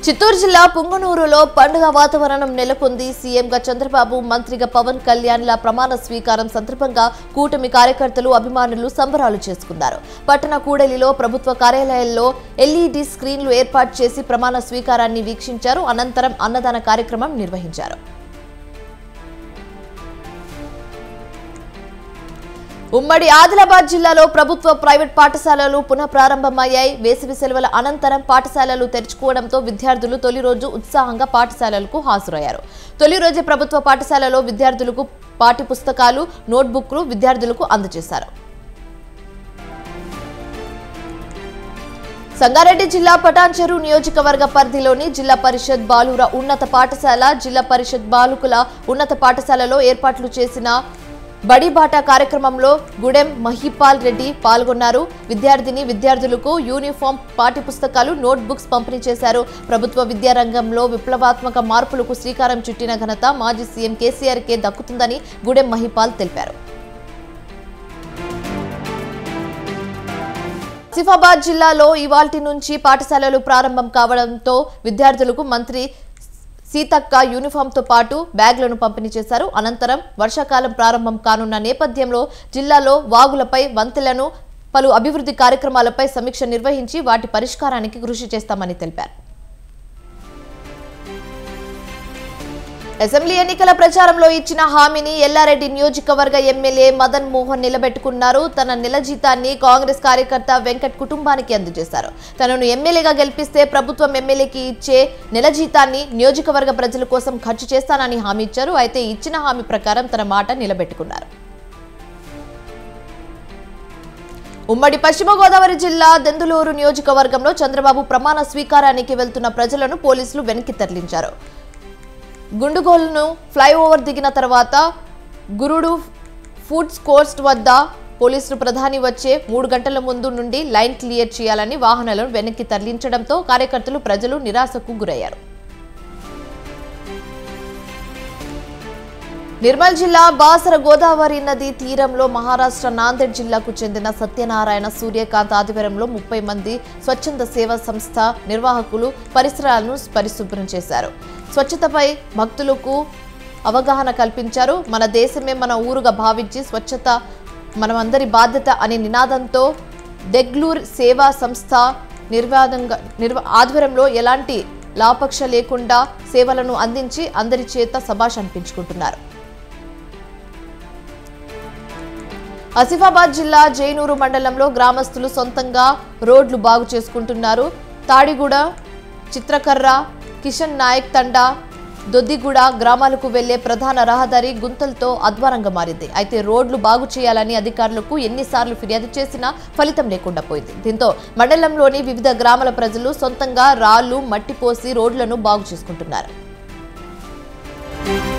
చిత్తూరు జిల్లా పుంగనూరులో పండుగ వాతావరణం నెలకొంది సీఎంగా చంద్రబాబు మంత్రిగా పవన్ కళ్యాణ్ల ప్రమాణ స్వీకారం సందర్భంగా కూటమి కార్యకర్తలు అభిమానులు సంబరాలు చేసుకున్నారు పట్టణ కూడలిలో ప్రభుత్వ కార్యాలయాల్లో ఎల్ఈడి స్క్రీన్లు ఏర్పాటు చేసి ప్రమాణ స్వీకారాన్ని వీక్షించారు అనంతరం అన్నదాన కార్యక్రమం నిర్వహించారు ఉమ్మడి ఆదిలాబాద్ జిల్లాలో ప్రభుత్వ ప్రైవేట్ పాఠశాలలు పునః ప్రారంభమయ్యాయి వేసవి సెలవుల అనంతరం పాఠశాలలు తెరుచుకోవడంతో విద్యార్థులు తొలి రోజు ఉత్సాహంగా పాఠశాలలకు హాజరయ్యారు తొలి రోజే ప్రభుత్వ పాఠశాలలో విద్యార్థులకు పాఠ్య పుస్తకాలు నోట్బుక్లు విద్యార్థులకు అందజేశారు సంగారెడ్డి జిల్లా పటాన్చెరు నియోజకవర్గ పరిధిలోని జిల్లా పరిషత్ బాలుర ఉన్నత పాఠశాల జిల్లా పరిషత్ బాలుకుల ఉన్నత పాఠశాలలో ఏర్పాట్లు చేసిన బడిబాట కార్యక్రమంలో గుడెం మహిపాల్ రెడ్డి పాల్గొన్నారు విద్యార్థిని విద్యార్థులకు యూనిఫామ్ పాఠ్యపుస్తకాలు నోట్ బుక్స్ పంపిణీ చేశారు ప్రభుత్వ విద్యారంగంలో విప్లవాత్మక మార్పులకు శ్రీకారం చుట్టిన ఘనత మాజీ సీఎం కేసీఆర్కే దక్కుతుందని గుడెం మహిపాల్ తెలిపారు ఆసిఫాబాద్ జిల్లాలో ఇవాల్టి నుంచి పాఠశాలలు ప్రారంభం కావడంతో విద్యార్థులకు మంత్రి సీతక్క యూనిఫామ్తో పాటు బ్యాగ్లను పంపిణీ చేశారు అనంతరం వర్షాకాలం ప్రారంభం కానున్న నేపథ్యంలో జిల్లాలో వాగులపై వంతెలను పలు అభివృద్ధి కార్యక్రమాలపై సమీక్ష నిర్వహించి వాటి పరిష్కారానికి కృషి చేస్తామని తెలిపారు అసెంబ్లీ ఎన్నికల ప్రచారంలో ఇచ్చిన హామీని ఎల్లారెడ్డి నియోజకవర్గ ఎమ్మెల్యే మదన్ మోహన్ నిలబెట్టుకున్నారు తన నెల జీతాన్ని కాంగ్రెస్ కార్యకర్త వెంకట్ కుటుంబానికి అందజేశారు తనను ఎమ్మెల్యేగా గెలిపిస్తే ప్రభుత్వం ఎమ్మెల్యేకి ఇచ్చే నెల జీతాన్ని నియోజకవర్గ ప్రజల కోసం ఖర్చు చేస్తానని హామీ ఇచ్చారు అయితే ఇచ్చిన హామీ ప్రకారం తన మాట నిలబెట్టుకున్నారు ఉమ్మడి పశ్చిమ గోదావరి జిల్లా దెందులూరు నియోజకవర్గంలో చంద్రబాబు ప్రమాణ స్వీకారానికి వెళ్తున్న ప్రజలను పోలీసులు వెనక్కి తరలించారు గుండుగోలును ఫ్లైఓవర్ దిగిన తర్వాత గురుడు ఫుడ్ కోర్స్ట్ వద్ద పోలీసులు ప్రధాని వచ్చే మూడు గంటల ముందు నుండి లైన్ క్లియర్ చేయాలని వాహనాలను వెనక్కి తరలించడంతో కార్యకర్తలు ప్రజలు నిరాశకు గురయ్యారు నిర్మల్ జిల్లా బాసర గోదావరి నది తీరంలో మహారాష్ట్ర నాందేడ్ జిల్లాకు చెందిన సత్యనారాయణ సూర్యకాంత్ ఆధ్వర్యంలో ముప్పై మంది స్వచ్ఛంద సేవా సంస్థ నిర్వాహకులు పరిసరాలను పరిశుభ్రం చేశారు స్వచ్ఛతపై భక్తులకు అవగాహన కల్పించారు మన దేశమే మన ఊరుగా భావించి స్వచ్ఛత మనమందరి బాధ్యత అనే నినాదంతో దెగ్లూర్ సేవా సంస్థ నిర్వాదంగా నిర్వ ఆధ్వర్యంలో ఎలాంటి లాపక్ష లేకుండా సేవలను అందించి అందరి చేత సభాష్ అనిపించుకుంటున్నారు ఆసిఫాబాద్ జిల్లా జైనూరు మండలంలో గ్రామస్తులు సొంతంగా రోడ్లు బాగు చేసుకుంటున్నారు తాడిగూడ చిత్రకర్ర కిషన్ నాయక్ తండా దొద్దిగూడ గ్రామాలకు వెళ్లే ప్రధాన రహదారి గుంతలతో అధ్వానంగా మారింది అయితే రోడ్లు బాగు చేయాలని అధికారులకు ఎన్నిసార్లు ఫిర్యాదు చేసినా ఫలితం లేకుండా పోయింది దీంతో మండలంలోని వివిధ గ్రామాల ప్రజలు సొంతంగా రాళ్లు మట్టి పోసి రోడ్లను బాగు చేసుకుంటున్నారు